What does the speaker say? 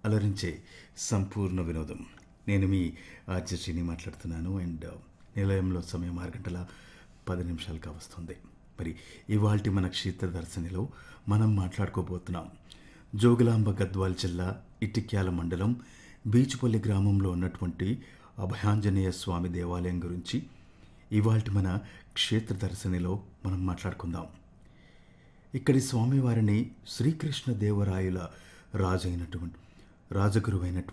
అలరించే సంపూర్ణ వినోదం నేను మీ ఆర్జశ్రీని మాట్లాడుతున్నాను అండ్ నిలయంలో సమయం ఆరు గంటల పది నిమిషాలు కావస్తుంది మరి ఇవాల్టి మన క్షేత్ర దర్శనిలో మనం మాట్లాడుకోబోతున్నాం జోగులాంబ గద్వాల్ జిల్లా ఇటిక్యాల మండలం బీచుపల్లి గ్రామంలో ఉన్నటువంటి అభయాంజనేయ స్వామి దేవాలయం గురించి ఇవాల్టి మన క్షేత్ర దర్శనిలో మనం మాట్లాడుకుందాం ఇక్కడి స్వామివారిని శ్రీకృష్ణ దేవరాయుల రాజైనటువంటి రాజగురువైనటువంటి